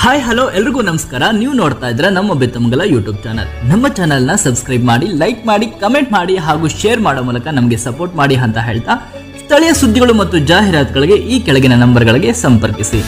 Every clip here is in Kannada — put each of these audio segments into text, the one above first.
ಹಾಯ್ ಹಲೋ ಎಲ್ರಿಗೂ ನಮಸ್ಕಾರ ನೀವು ನೋಡ್ತಾ ಇದ್ರ ನಮ್ಮ ಬೆತ್ತಮಂಗಲ ಯೂಟ್ಯೂಬ್ ಚಾನಲ್ ನಮ್ಮ ಚಾನಲ್ ನ ಸಬ್ಸ್ಕ್ರೈಬ್ ಮಾಡಿ ಲೈಕ್ ಮಾಡಿ ಕಮೆಂಟ್ ಮಾಡಿ ಹಾಗೂ ಶೇರ್ ಮಾಡೋ ಮೂಲಕ ನಮಗೆ ಸಪೋರ್ಟ್ ಮಾಡಿ ಅಂತ ಹೇಳ್ತಾ ಸ್ಥಳೀಯ ಸುದ್ದಿಗಳು ಮತ್ತು ಜಾಹೀರಾತುಗಳಿಗೆ ಈ ಕೆಳಗಿನ ನಂಬರ್ಗಳಿಗೆ ಸಂಪರ್ಕಿಸಿ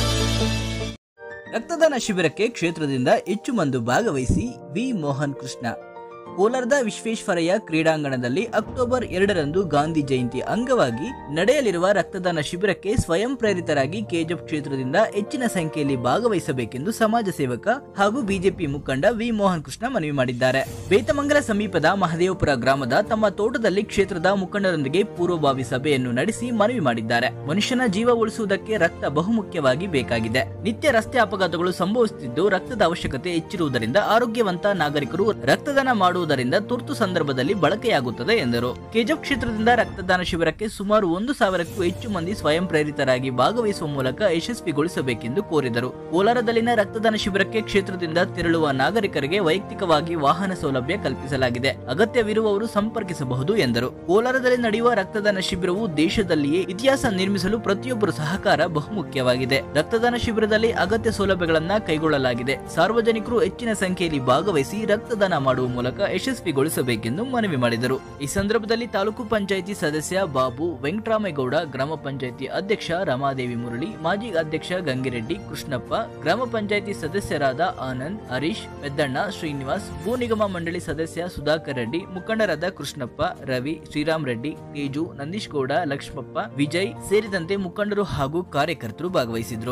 ರಕ್ತದಾನ ಶಿಬಿರಕ್ಕೆ ಕ್ಷೇತ್ರದಿಂದ ಹೆಚ್ಚು ಮಂದು ಭಾಗವಹಿಸಿ ವಿ ಮೋಹನ್ ಕೃಷ್ಣ ಕೋಲಾರದ ವಿಶ್ವೇಶ್ವರಯ್ಯ ಕ್ರೀಡಾಂಗಣದಲ್ಲಿ ಅಕ್ಟೋಬರ್ ಎರಡರಂದು ಗಾಂಧಿ ಜಯಂತಿ ಅಂಗವಾಗಿ ನಡೆಯಲಿರುವ ರಕ್ತದಾನ ಶಿಬಿರಕ್ಕೆ ಸ್ವಯಂ ಪ್ರೇರಿತರಾಗಿ ಕೆಜಿಎಫ್ ಕ್ಷೇತ್ರದಿಂದ ಹೆಚ್ಚಿನ ಸಂಖ್ಯೆಯಲ್ಲಿ ಭಾಗವಹಿಸಬೇಕೆಂದು ಸಮಾಜ ಸೇವಕ ಹಾಗೂ ಬಿಜೆಪಿ ಮುಖಂಡ ವಿ ಮೋಹನ್ ಕೃಷ್ಣ ಮನವಿ ಮಾಡಿದ್ದಾರೆ ಬೇತಮಂಗಲ ಸಮೀಪದ ಮಹದೇವಪುರ ಗ್ರಾಮದ ತಮ್ಮ ತೋಟದಲ್ಲಿ ಕ್ಷೇತ್ರದ ಮುಖಂಡರೊಂದಿಗೆ ಪೂರ್ವಭಾವಿ ಸಭೆಯನ್ನು ನಡೆಸಿ ಮನವಿ ಮಾಡಿದ್ದಾರೆ ಮನುಷ್ಯನ ಜೀವ ಉಳಿಸುವುದಕ್ಕೆ ರಕ್ತ ಬಹುಮುಖ್ಯವಾಗಿ ಬೇಕಾಗಿದೆ ನಿತ್ಯ ರಸ್ತೆ ಅಪಘಾತಗಳು ಸಂಭವಿಸುತ್ತಿದ್ದು ರಕ್ತದ ಅವಶ್ಯಕತೆ ಹೆಚ್ಚಿರುವುದರಿಂದ ಆರೋಗ್ಯವಂತ ನಾಗರಿಕರು ರಕ್ತದಾನ ಮಾಡುವುದರಿಂದ ತುರ್ತು ಸಂದರ್ಭದಲ್ಲಿ ಬಳಕೆಯಾಗುತ್ತದೆ ಎಂದರು ಕೆಜಪ್ ಕ್ಷೇತ್ರದಿಂದ ರಕ್ತದಾನ ಶಿಬಿರಕ್ಕೆ ಸುಮಾರು ಒಂದು ಸಾವಿರಕ್ಕೂ ಹೆಚ್ಚು ಮಂದಿ ಸ್ವಯಂ ಪ್ರೇರಿತರಾಗಿ ಭಾಗವಹಿಸುವ ಮೂಲಕ ಯಶಸ್ವಿಗೊಳಿಸಬೇಕೆಂದು ಕೋರಿದರು ಕೋಲಾರದಲ್ಲಿನ ರಕ್ತದಾನ ಶಿಬಿರಕ್ಕೆ ಕ್ಷೇತ್ರದಿಂದ ತೆರಳುವ ನಾಗರಿಕರಿಗೆ ವೈಯಕ್ತಿಕವಾಗಿ ವಾಹನ ಸೌಲಭ್ಯ ಕಲ್ಪಿಸಲಾಗಿದೆ ಅಗತ್ಯವಿರುವವರು ಸಂಪರ್ಕಿಸಬಹುದು ಎಂದರು ಕೋಲಾರದಲ್ಲಿ ನಡೆಯುವ ರಕ್ತದಾನ ಶಿಬಿರವು ದೇಶದಲ್ಲಿಯೇ ಇತಿಹಾಸ ನಿರ್ಮಿಸಲು ಪ್ರತಿಯೊಬ್ಬರ ಸಹಕಾರ ಬಹುಮುಖ್ಯವಾಗಿದೆ ರಕ್ತದಾನ ಶಿಬಿರದಲ್ಲಿ ಅಗತ್ಯ ಸೌಲಭ್ಯಗಳನ್ನ ಕೈಗೊಳ್ಳಲಾಗಿದೆ ಸಾರ್ವಜನಿಕರು ಹೆಚ್ಚಿನ ಸಂಖ್ಯೆಯಲ್ಲಿ ಭಾಗವಹಿಸಿ ರಕ್ತದಾನ ಮಾಡುವ ಮೂಲಕ ಯಶಸ್ವಿಗೊಳಿಸಬೇಕೆಂದು ಮನವಿ ಮಾಡಿದರು ಈ ಸಂದರ್ಭದಲ್ಲಿ ತಾಲೂಕು ಪಂಚಾಯಿತಿ ಸದಸ್ಯ ಬಾಬು ವೆಂಕಟರಾಮೇಗೌಡ ಗ್ರಾಮ ಪಂಚಾಯಿತಿ ಅಧ್ಯಕ್ಷ ರಮಾದೇವಿ ಮುರಳಿ ಮಾಜಿ ಅಧ್ಯಕ್ಷ ಗಂಗಿರೆಡ್ಡಿ ಕೃಷ್ಣಪ್ಪ ಗ್ರಾಮ ಪಂಚಾಯಿತಿ ಸದಸ್ಯರಾದ ಆನಂದ್ ಹರೀಶ್ ಪೆದ್ದಣ್ಣ ಶ್ರೀನಿವಾಸ್ ಭೂ ನಿಗಮ ಮಂಡಳಿ ಸದಸ್ಯ ಸುಧಾಕರ್ ರೆಡ್ಡಿ ಮುಖಂಡರಾದ ಕೃಷ್ಣಪ್ಪ ರವಿ ಶ್ರೀರಾಮ್ ರೆಡ್ಡಿ ತೇಜು ನಂದೀಶ್ ಗೌಡ ಲಕ್ಷ್ಮಪ್ಪ ವಿಜಯ್ ಸೇರಿದಂತೆ ಮುಖಂಡರು ಹಾಗೂ ಕಾರ್ಯಕರ್ತರು ಭಾಗವಹಿಸಿದ್ರು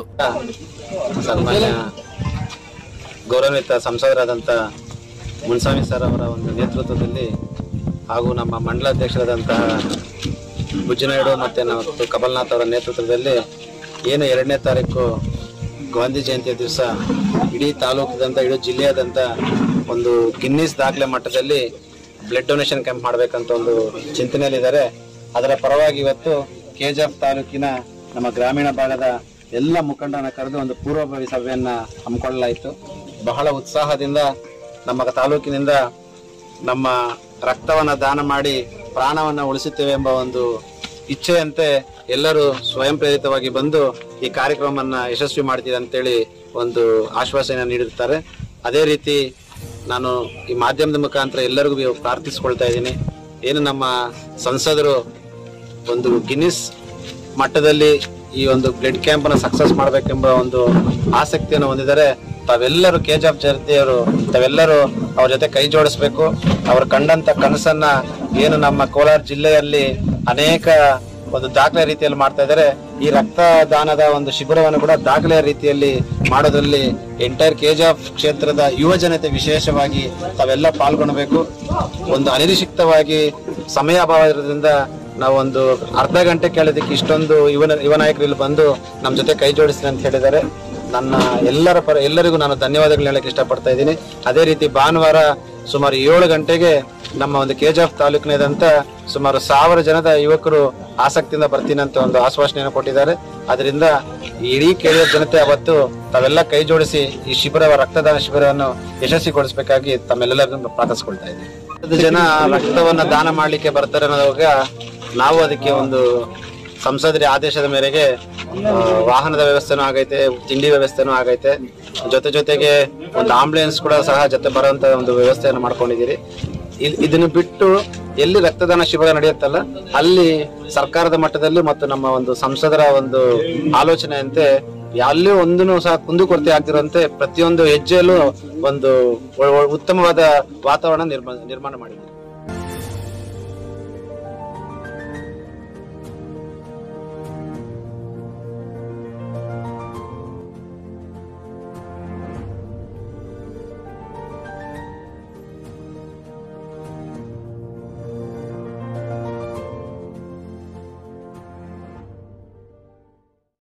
ಸನ್ಮಾನ್ಯ ಗೌರವಾನ್ವಿತ ಸಂಸದರಾದಂಥ ಮುನ್ಸ್ವಾಮಿ ಸರ್ ಅವರ ಒಂದು ನೇತೃತ್ವದಲ್ಲಿ ಹಾಗೂ ನಮ್ಮ ಮಂಡಲಾಧ್ಯಕ್ಷರಾದಂತಹ ಬುಜ್ಜಿನಾಯ್ಡು ಮತ್ತು ಮತ್ತು ಕಮಲ್ನಾಥ್ ಅವರ ನೇತೃತ್ವದಲ್ಲಿ ಏನು ಎರಡನೇ ತಾರೀಕು ಗಾಂಧಿ ಜಯಂತಿಯ ದಿವಸ ಇಡೀ ತಾಲೂಕಿದಂಥ ಇಡೀ ಜಿಲ್ಲೆಯಾದಂಥ ಒಂದು ಗಿನ್ನಿಸ್ ದಾಖಲೆ ಮಟ್ಟದಲ್ಲಿ ಬ್ಲಡ್ ಡೊನೇಷನ್ ಕ್ಯಾಂಪ್ ಮಾಡಬೇಕಂತ ಒಂದು ಚಿಂತನೆಯಲ್ಲಿದ್ದಾರೆ ಅದರ ಪರವಾಗಿ ಇವತ್ತು ಕೆ ಜಿ ಎಫ್ ತಾಲೂಕಿನ ನಮ್ಮ ಗ್ರಾಮೀಣ ಭಾಗದ ಎಲ್ಲ ಮುಖಂಡರನ್ನ ಕರೆದು ಒಂದು ಪೂರ್ವಭಾವಿ ಸಭೆಯನ್ನ ಹಮ್ಮಿಕೊಳ್ಳಲಾಯಿತು ಬಹಳ ಉತ್ಸಾಹದಿಂದ ನಮ್ಮ ತಾಲೂಕಿನಿಂದ ನಮ್ಮ ರಕ್ತವನ್ನ ದಾನ ಮಾಡಿ ಪ್ರಾಣವನ್ನ ಉಳಿಸುತ್ತೇವೆ ಎಂಬ ಒಂದು ಇಚ್ಛೆಯಂತೆ ಎಲ್ಲರೂ ಸ್ವಯಂ ಪ್ರೇರಿತವಾಗಿ ಬಂದು ಈ ಕಾರ್ಯಕ್ರಮವನ್ನ ಯಶಸ್ವಿ ಮಾಡ್ತೀರಿ ಅಂತೇಳಿ ಒಂದು ಆಶ್ವಾಸನೆ ನೀಡಿರ್ತಾರೆ ಅದೇ ರೀತಿ ನಾನು ಈ ಮಾಧ್ಯಮದ ಮುಖಾಂತರ ಎಲ್ಲರಿಗೂ ಪ್ರಾರ್ಥಿಸ್ಕೊಳ್ತಾ ಇದ್ದೀನಿ ಏನು ನಮ್ಮ ಸಂಸದರು ಒಂದು ಗಿನ್ನಿಸ್ ಮಟ್ಟದಲ್ಲಿ ಈ ಒಂದು ಬ್ಲಡ್ ಕ್ಯಾಂಪ್ ಅನ್ನು ಸಕ್ಸಸ್ ಮಾಡಬೇಕೆಂಬ ಒಂದು ಆಸಕ್ತಿಯನ್ನು ಹೊಂದಿದ್ದಾರೆ ತಾವೆಲ್ಲರೂ ಕೆ ಜಿ ಎಫ್ ಜಯಂತಿಯವರು ತಾವೆಲ್ಲರೂ ಅವ್ರ ಜೊತೆ ಕೈ ಜೋಡಿಸ್ಬೇಕು ಅವ್ರು ಕಂಡಂತ ಕನಸನ್ನ ಏನು ನಮ್ಮ ಕೋಲಾರ ಜಿಲ್ಲೆಯಲ್ಲಿ ಅನೇಕ ಒಂದು ದಾಖಲೆ ರೀತಿಯಲ್ಲಿ ಮಾಡ್ತಾ ಇದ್ದಾರೆ ಈ ರಕ್ತದಾನದ ಒಂದು ಶಿಬಿರವನ್ನು ಕೂಡ ದಾಖಲೆಯ ರೀತಿಯಲ್ಲಿ ಮಾಡೋದ್ರಲ್ಲಿ ಎಂಟೈರ್ ಕೆ ಜಿ ಎಫ್ ಕ್ಷೇತ್ರದ ಯುವ ಜನತೆ ವಿಶೇಷವಾಗಿ ತಾವೆಲ್ಲ ಪಾಲ್ಗೊಳ್ಬೇಕು ಒಂದು ಅನಿರೀಕ್ಷಿತವಾಗಿ ಸಮಯ ಅಭಾವ ಇರೋದ್ರಿಂದ ನಾವೊಂದು ಅರ್ಧ ಗಂಟೆ ಕೇಳೋದಕ್ಕೆ ಇಷ್ಟೊಂದು ಯುವ ಯುವ ನಾಯಕರು ಇಲ್ಲಿ ಬಂದು ನಮ್ಮ ಜೊತೆ ಕೈ ಜೋಡಿಸ್ತೀನಿ ಅಂತ ಹೇಳಿದ್ದಾರೆ ನನ್ನ ಎಲ್ಲರ ಪರ ಎಲ್ಲರಿಗೂ ನಾನು ಧನ್ಯವಾದಗಳು ಹೇಳಕ್ಕೆ ಇಷ್ಟಪಡ್ತಾ ಇದ್ದೀನಿ ಅದೇ ರೀತಿ ಭಾನುವಾರ ಸುಮಾರು ಏಳು ಗಂಟೆಗೆ ನಮ್ಮ ಒಂದು ಕೆ ಜಿ ಎಫ್ ತಾಲೂಕಿನದಂತ ಸುಮಾರು ಸಾವಿರ ಜನದ ಯುವಕರು ಆಸಕ್ತಿಯಿಂದ ಬರ್ತೀನಿ ಅಂತ ಒಂದು ಆಶ್ವಾಸನೆಯನ್ನು ಕೊಟ್ಟಿದ್ದಾರೆ ಅದರಿಂದ ಇಡೀ ಕೆ ಜಿ ಎಫ್ ಜನತೆ ಅವತ್ತು ತಾವೆಲ್ಲ ಕೈ ಜೋಡಿಸಿ ಈ ಶಿಬಿರ ರಕ್ತದಾನ ಶಿಬಿರವನ್ನು ಯಶಸ್ವಿಗೊಳಿಸಬೇಕಾಗಿ ತಮ್ಮೆಲ್ಲರನ್ನು ಪ್ರಾರ್ಥಿಸ್ಕೊಳ್ತಾ ಇದ್ದೀನಿ ಹತ್ತು ಜನ ರಕ್ತವನ್ನ ದಾನ ಮಾಡ್ಲಿಕ್ಕೆ ಬರ್ತಾರೆ ಅನ್ನೋವಾಗ ನಾವು ಅದಕ್ಕೆ ಒಂದು ಸಂಸದರ ಆದೇಶದ ಮೇರೆಗೆ ಆ, ವಾಹನದ ವ್ಯವಸ್ಥೆನೂ ಆಗೈತೆ ತಿಂಡಿ ವ್ಯವಸ್ಥೆನೂ ಆಗೈತೆ ಜೊತೆ ಜೊತೆಗೆ ಒಂದು ಆಂಬುಲೆನ್ಸ್ ಕೂಡ ಸಹ ಜೊತೆ ಬರುವಂತ ಒಂದು ವ್ಯವಸ್ಥೆಯನ್ನು ಮಾಡ್ಕೊಂಡಿದ್ದೀರಿ ಇಲ್- ಇದನ್ನು ಬಿಟ್ಟು ಎಲ್ಲಿ ರಕ್ತದಾನ ಶಿಬಿರ ನಡೆಯುತ್ತಲ್ಲ ಅಲ್ಲಿ ಸರ್ಕಾರದ ಮಟ್ಟದಲ್ಲಿ ಮತ್ತು ನಮ್ಮ ಒಂದು ಸಂಸದರ ಒಂದು ಆಲೋಚನೆಯಂತೆ ಎಲ್ಲೂ ಒಂದೂ ಸಹ ಕುಂದುಕೊರತೆ ಆಗ್ತಿರುವಂತೆ ಪ್ರತಿಯೊಂದು ಹೆಜ್ಜೆಯಲ್ಲೂ ಒಂದು ಒ- ಒ- ಉತ್ತಮವಾದ ವಾತಾವರಣ ನಿರ್ಮಾಣ ನಿರ್ಮಾಣ ಮಾಡಿದ್ದೀವಿ